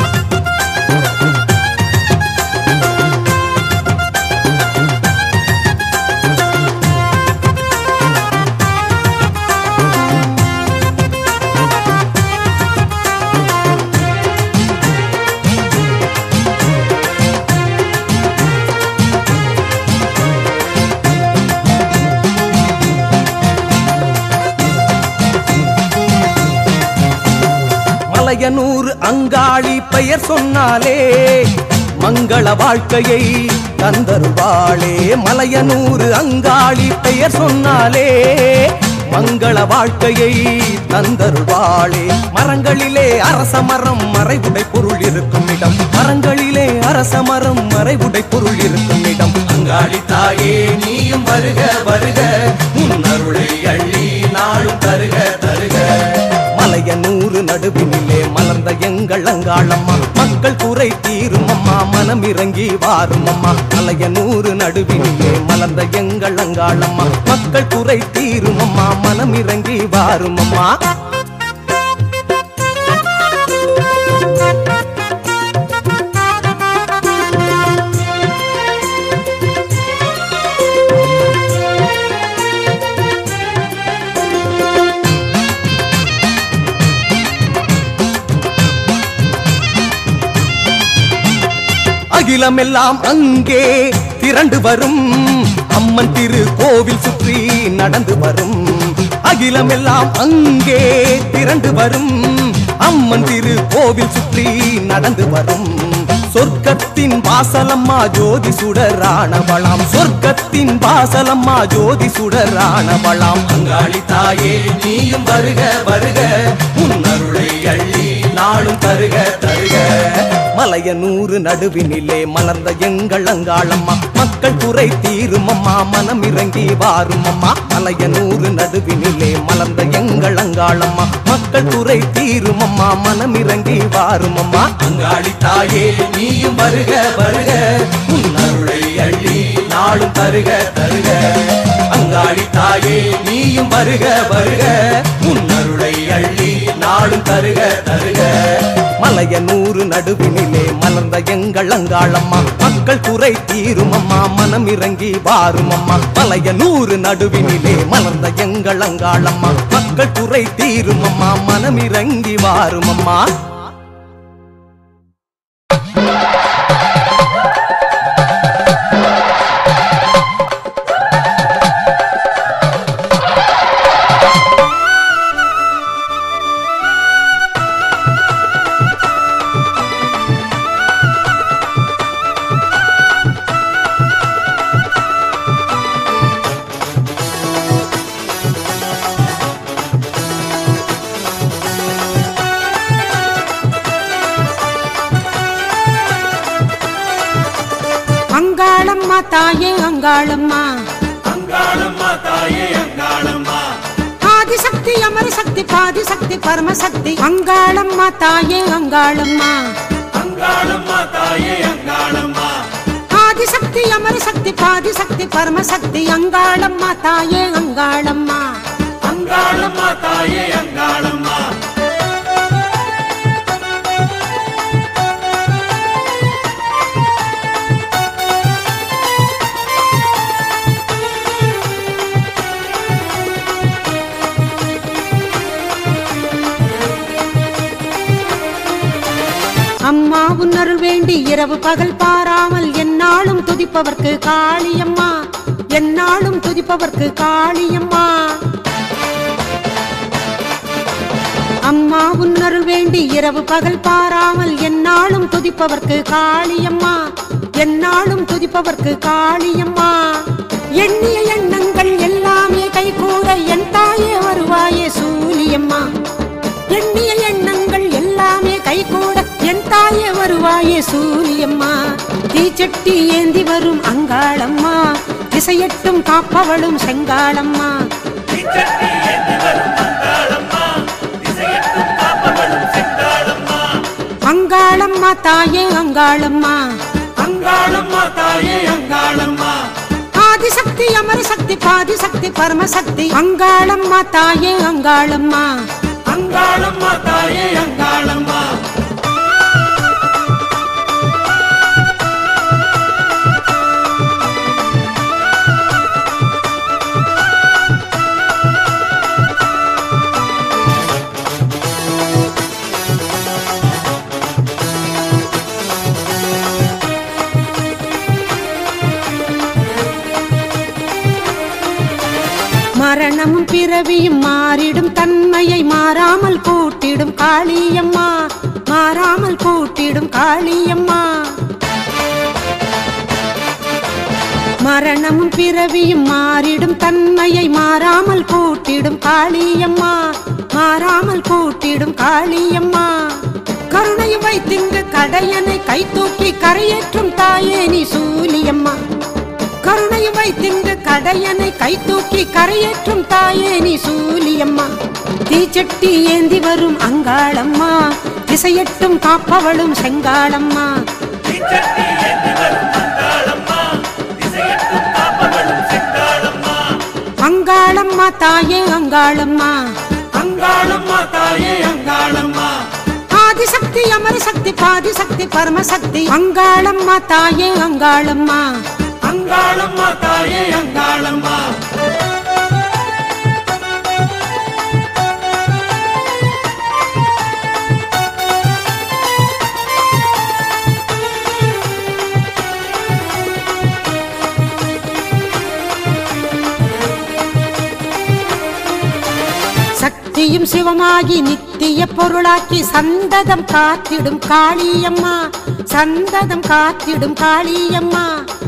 மலையனூர் அங்காளி பெயர் சொன்னாலே மங்கள வாழ்க்கையை தந்தருவாளே மலையனூர் அங்காளி பெயர் சொன்னாலே மங்கள வாழ்க்கையை தந்தருவாளே மரங்களிலே அரச மரம் மறைவுடை பொருள் இருக்கும் இடம் மரங்களிலே அரச மரம் மறைவுடை பொருள் இருக்கும் இடம் அங்காளி தாயே நீயும் வருக வருக உன் அருளை அள்ளி நாளும் தருக தருக மலையனூறு நடுவினிலே மலர்ந்த எங்கள் அங்காளம்மா மக்கள் குறை தீரும் அம்மா மனம் இறங்கி வாரும் அம்மா மலையனூறு நடுவினிலே மலர்ந்த எங்கள் அங்காளம்மா மக்கள் குறை தீரும் அம்மா மனம் இறங்கி வாரும் அம்மா அகிலமெல்லாம் அங்கே திரண்டு வரும் அம்மன் திரு கோவில் சுற்றி நடந்து வரும் அகிலமெல்லாம் அங்கே திரண்டு வரும் அம்மன் திரு கோவில் சுற்றி நடந்து வரும் சொர்க்கத்தின் வாசலம்மா ஜோதி சுடரானவளாம் சொர்க்கத்தின் வாசலம்மா ஜோதி சுடரானவளாம் அங்காளி தாயே நீயும் வருக வருக உன் அருளை அள்ளி நாளும் தருக தருக மலையனூறு நடுவினிலே மலர்ந்த எங்கள் அங்காளம்மா மக்கள் குறை தீரும் அம்மா மனம் இறங்கி வாரும் அம்மா மலையனூறு நடுவினிலே மலர்ந்த எங்கள் அங்காளம்மா மக்கள் குறை தீரும் அம்மா மனம் இறங்கி வாரும் அம்மா அங்காளி தாயே நீயும் வருக வருக உன் அருளை அள்ளி நாளும் தருக தருக அங்காளி தாயே நீயும் வருக வருக உன் அருளை அள்ளி நாளும் தருக தருக மலையனூறு நடுவினிலே மலர்ந்த எங்கள் அங்காளம்மா மக்கள் குறை தீரும் அம்மா மனம் இறங்கி வாரும் அம்மா மலையனூறு நடுவினிலே மலர்ந்த எங்கள் அங்காளம்மா மக்கள் குறை தீரும் அம்மா மனம் இறங்கி வாரும் அம்மா அங்காளம்மா தாயே அங்காளம்மா அங்காளம்மா தாயே அங்காளம்மா ஆதிசக்தி அமரசக்தி பாதிசக்தி பரமசக்தி அங்காளம்மா தாயே அங்காளம்மா அங்காளம்மா தாயே அங்காளம்மா ஆதிசக்தி அமரசக்தி பாதிசக்தி பரமசக்தி அங்காளம்மா தாயே அங்காளம்மா அங்காளம்மா தாயே அங்காளம்மா அம்மா உன்னருள் வேண்டி இரவு பகல் பாராமல் என்னாலும் துதிப்பவர்க்கு காளியம்மா என்னாலும் துதிப்பவர்க்கு காளியம்மா அம்மா உன்னருள் வேண்டி இரவு பகல் பாராமல் என்னாலும் துதிப்பவர்க்கு காளியம்மா என்னாலும் துதிப்பவர்க்கு காளியம்மா எண்ணிய எண்ணங்கள் எல்லாமே கைகூட என் தாயே வருவாயே சூலியம்மா எண்ணிய எண்ணங்கள் எல்லாமே கைகூட என் தாயே வருவாயே சூரியம்மா தீச்சட்டி ஏந்தி வரும் அங்காளம்மா திசையட்டும் காப்பவளும் செங்காளம்மா தீச்சட்டி ஏந்தி வரும் அங்காளம்மா திசையட்டும் காப்பவளும் செங்காளம்மா அங்காளம்மா தாயே அங்காளம்மா அங்காளம்மா தாயே அங்காளம்மா ஆதிசக்தி அமரசக்தி பாதிசக்தி பரமசக்தி அங்காளம்மா தாயே அங்காளம்மா அங்காளம்மா தாயே அங்காளம்மா மரணமும் பிறவியும் மாறிடும் தன்மையை மாறாமல் கூட்டிடும் காளியம்மா மாறாமல் கூட்டிடும் காளியம்மா மரணமும் பிறவியும் மாறிடும் தன்மையை மாறாமல் கூட்டிடும் காளியம்மா மாறாமல் கூட்டிடும் காளியம்மா கருணையும் வைத்திங்கு கடையனை கை தூக்கி கரையேற்றும் தாயே நீ சூலியம்மா கருணையும் வைத்திங்கு கடையனை கை தூக்கி கரையேற்றும் தாயே நீ சூலியம்மா தீச்சட்டி ஏந்தி வரும் அங்காளம்மா திசையட்டும் காப்பவளும் செங்காளம்மா தீச்சட்டி ஏந்தி வரும் அங்காளம்மா திசையட்டும் காப்பவளும் செங்காளம்மா அங்காளம்மா தாயே அங்காளம்மா அங்காளம்மா தாயே அங்காளம்மா ஆதிசக்தி அமரசக்தி பாதிசக்தி பரமசக்தி அங்காளம்மா தாயே அங்காளம்மா அங்காளம்மா தாயே அங்காளம்மா சக்தியும் சிவமாகி நித்திய பொருளாக்கி சந்ததம் காத்திடும் காளியம்மா சந்ததம் காத்திடும் காளியம்மா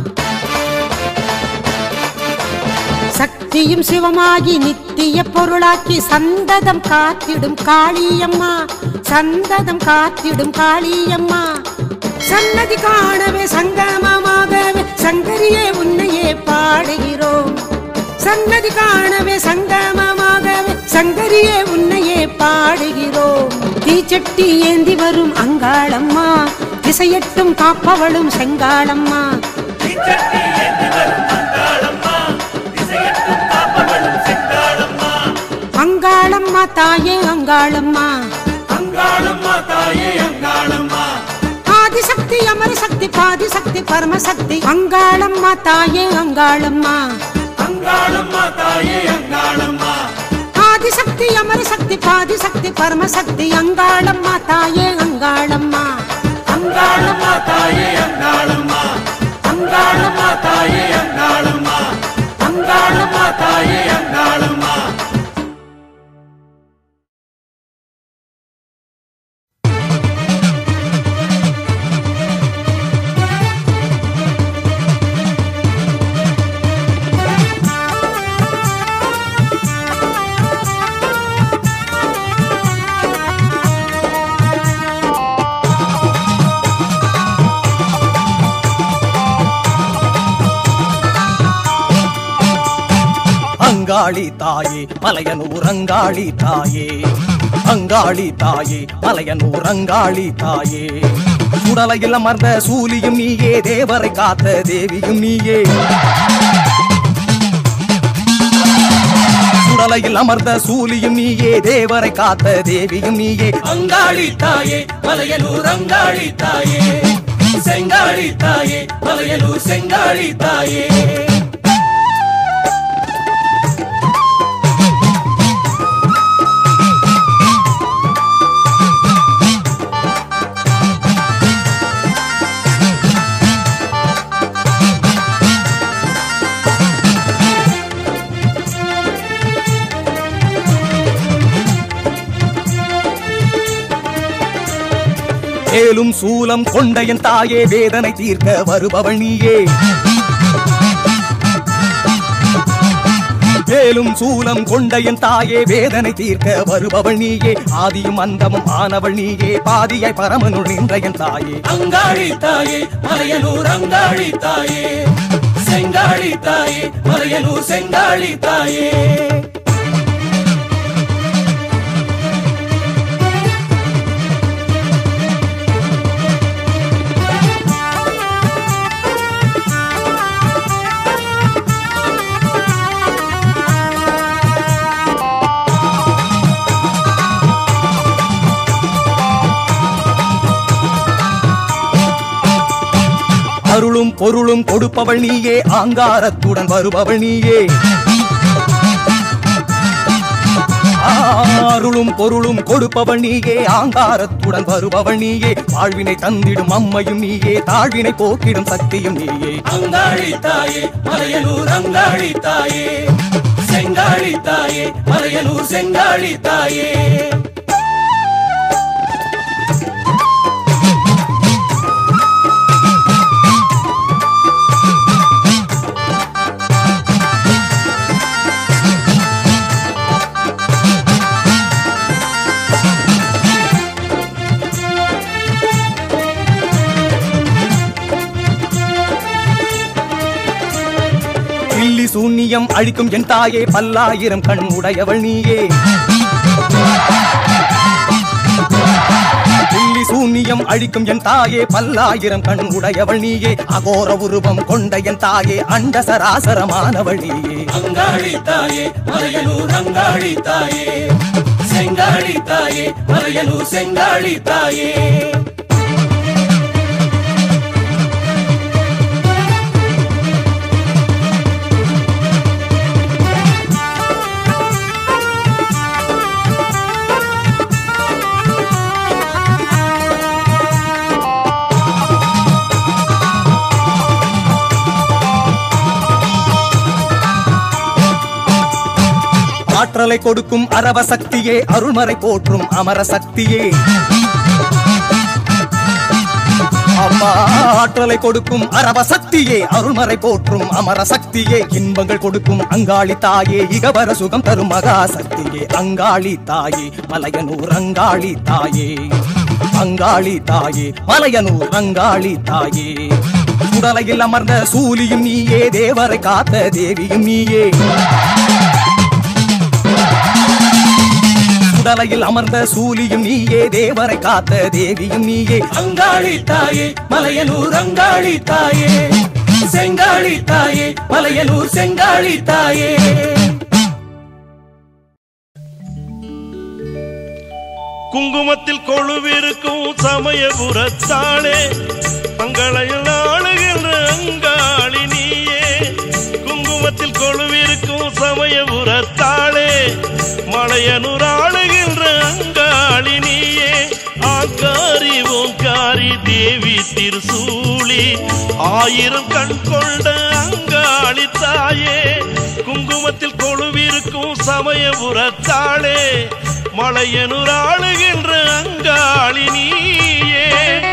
சக்தியும் சிவமாகி நித்திய பொருளாக்கி சந்ததம் காத்திடும் காளியம்மா சந்ததம் காத்திடும் காளியம்மா சன்னதி காணவே சங்கமமாகவே சங்கரியே உன்னையே பாடுகிறோம் சன்னதி காணவே சங்கமமாகவே சங்கரியே உன்னையே பாடுகிறோம் தீச்சட்டி ஏந்தி வரும் அங்காளம்மா திசையட்டும் காப்பவளும் செங்காளம்மா தீச்சட்டி ஏந்தி வரும் அங்காளம்மா திசையட்டும் காப்பவளும் செங்காளம்மா அங்காளம்மா தாயே அங்காளம்மா அங்காளம்மா தாயே அங்காளம்மா ஆதிசக்தி அமரசக்தி பாதிசக்தி பரமசக்தி அங்காளம்மா தாயே அங்காளம்மா அங்காளம்மா தாயே அங்காளம்மா ஆதிசக்தி அமரசக்தி பாதிசக்தி பரமசக்தி அங்காளம்மா தாயே அங்காளம்மா அங்காளம்மா தாயே அங்காளம்மா அங்காளம்மா தாயே அங்காளம்மா அங்காளம்மா தாயே அங்காளம்மா அங்காளி தாயே மலையனூர் அங்காளி தாயே அங்காளி தாயே மலையனூர் அங்காளி தாயே சுடலையில் அமர்ந்த சூலியும் நீயே தேவரை காத்த தேவியும் நீயே சுடலையில் அமர்ந்த சூலியும் நீயே தேவரை காத்த தேவியும் நீயே அங்காளி தாயே மலையனூர் அங்காளி தாயே செங்காளி தாயே மலையனூர் செங்காளி தாயே மேலும் சூலம் கொண்ட என் தாயே வேதனை தீர்க்க வருபவள் நீயே மேலும் சூலம் கொண்ட என் தாயே வேதனை தீர்க்க வருபவள் நீயே ஆதியும் அந்தமும் ஆனவள் நீயே பாதியாய் பரமனுள் நின்ற என் தாயே அங்காளி தாயே மலையனூர் அங்காளி தாயே செங்காளி தாயே மலையனூர் செங்காளி தாயே அருளும் பொருளும் கொடுப்பவள் நீயே ஆங்காரத்துடன் வருபவள் நீயே அருளும் பொருளும் கொடுப்பவள் நீயே ஆங்காரத்துடன் வருபவள் நீயே வாழ்வினை தந்திடும் அம்மையும் நீயே தாழ்வினை போக்கிடும் சக்தியும் நீயே அங்காளி தாயே மலையனூர் அங்காளி தாயே செங்காளி தாயே மலையனூர் செங்காளி தாயே பில்லி சூன்யம் அழிக்கும் என் தாயே பல்லாயிரம் கண் உடையவள் நீயே பில்லி சூன்யம் அழிக்கும் என் தாயே பல்லாயிரம் கண் உடையவள் நீயே அகோர உருவம் கொண்ட என் தாயே அண்ட சராசரமானவள் நீயே அங்காளி தாயே மலையனூர் அங்காளி தாயே செங்காளி தாயே மலையனூர் செங்காளி தாயே ஆற்றலை கொடுக்கும் அரவ சக்தியே அருள்மறை போற்றும் அமர சக்தியே அம்மா ஆற்றலை கொடுக்கும் அரவ சக்தியே அருள்மறை போற்றும் அமர சக்தியே இன்பங்கள் கொடுக்கும் அங்காளி தாயே இகவர சுகம் தரும் மகா சக்தியே அங்காளி தாயே மலையனூர் அங்காளி தாயே அங்காளி தாயே மலையனூர் அங்காளி தாயே உடலையில் அமர்ந்த சூலியும் நீயே தேவரை காத்த தேவியும் நீயே உடலையில் அமர்ந்த சூலியும் நீயே தேவரை காத்த தேவியும் நீயே அங்காளி தாயே மலையனூர் அங்காளி தாயே செங்காளி தாயே மலையனூர் செங்காளி தாயே குங்குமத்தில் கொழுவிருக்கும் சமயபுரத்தாளே மங்களையில் ஆளுகின்ற அங்காளி நீயே குங்குமத்தில் கொழுவிருக்கும் சமயபுரத்தாளே மலையனூர் ஆளுகின்ற அங்காளி நீயே ஆக்காரி ஓங்காரி தேவி திருசூலி ஆயிரம் கண் கொண்ட அங்காளி தாயே குங்குமத்தில் கொழுவிருக்கும் சமயபுரத்தாளே மலையனூர் ஆளுகின்ற அங்காளி நீயே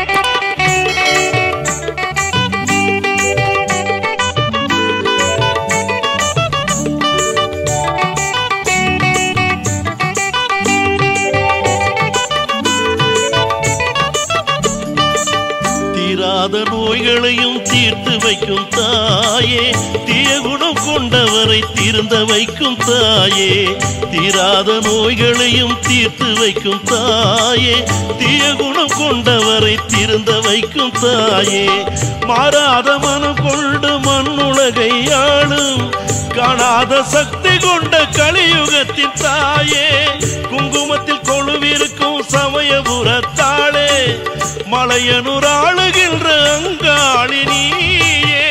தீராத நோய்களையும் தீர்த்து வைக்கும் தாயே தீய குணம் கொண்டவரை தீர்ந்த வைக்கும் தாயே தீராத நோய்களையும் தீர்த்து வைக்கும் தாயே தீய குணம் கொண்டவரை தீர்ந்த வைக்கும் தாயே மாறாத மனம் கொண்டு மண்ணுலகை ஆளும் காணாத சக்தி கொண்ட கலியுகத்தின் தாயே குங்குமத்தில் கொழுவிருக்கும் சமயபுரத்தாளே மலையனூர் ஆளுகின்ற அங்காளி நீயே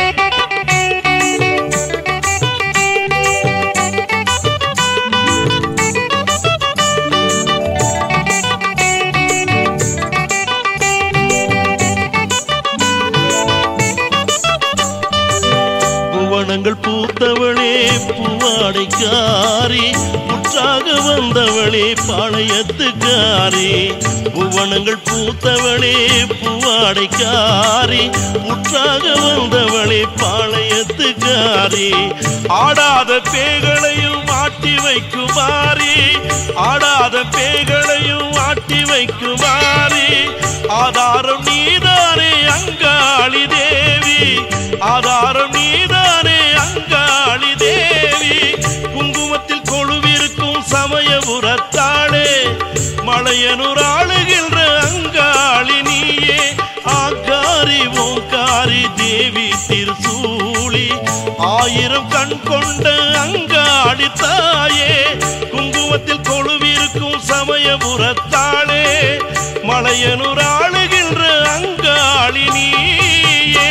புவனங்கள் பூத்தவளே பூவாடைக்காரி முற்றாக வந்தவளே பாளையத்துக்காரி புவனங்கள் பூத்தவளே பூவாடைக்காரி முற்றாக வந்தவளே பாளையத்துக்காரி ஆடாத பேகளையும் ஆட்டி வைக்குமாரி ஆடாத பேகளையும் ஆட்டி வைக்குமாரி ஆதாரம் நீதானே அங்காளி தேவி ஆதாரம் நீதானே அங்காளி தேவி குங்குமத்தில் கொழுவிருக்கும் சமயபுரத்தாளே மலையனூர் ஆளுகின்ற அங்காளி நீயே ஆங்காரி ஓங்காரி தேவி திருசூலி ஆயிரம் கண் கொண்ட அங்காளி தாயே குங்குமத்தில் கொழுவிருக்கும் சமயபுரத்தாளே மலையனூர் ஆளுகின்ற அங்காளி நீயே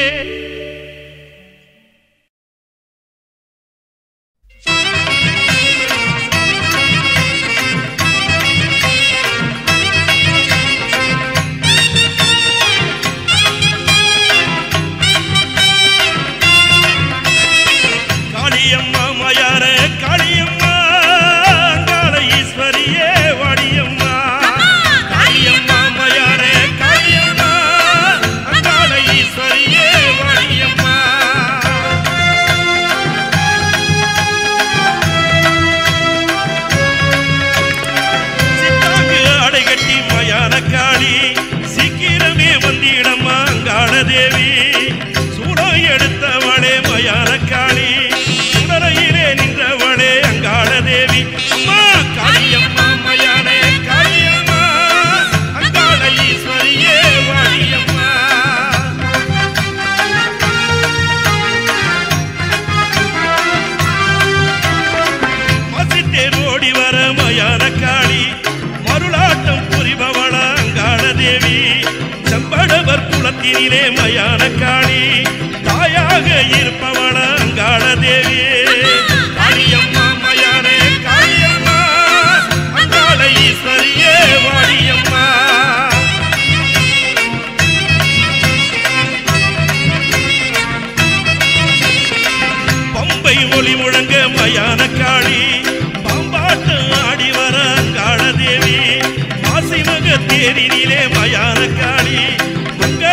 காளியம்மா மயார காளியம்மா அங்காள ஈஸ்வரியே வாடியம்மா காளியம்மா மயார காளியம்மா அங்காள ஈஸ்வரியே வாடியம்மா சித்தாங்கு அடை கட்டி மயான காளி சீக்கிரமே வந்திடம்மா அங்காள தேவி சூடம் எடுத்தவளே மயான காளி சுடரையிலே நின்றவளே அங்காள தேவி அம்மா காளியம்மா மயானே காளியம்மா அங்காள ஈஸ்வரியே வாழியம்மா மசித்தேர் ஓடி வர மயான காளி மருளாட்டம் புரிபவள அங்காள தேவி செம்படவர் குலத்தினிலே மயான காளி தாயாக இருப்பவள அங்காள தேவி காளியம்மா மயானே காளியம்மா அங்காள ஈஸ்வரியே வாடியம்மா பம்பை ஒளி முழங்க மயான காளி பாம்பாட்டு ஆடி வர அங்காள தேவி மாசிமக தேரினிலே மயான காளி மங்கள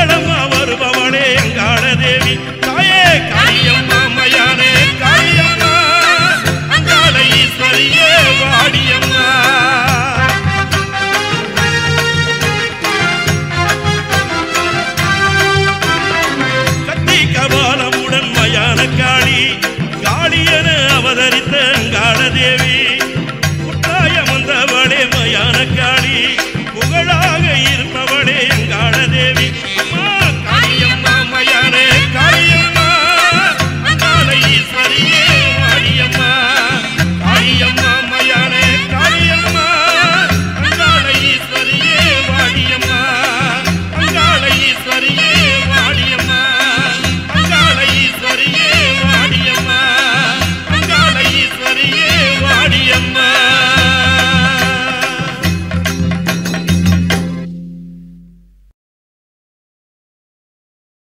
தேவி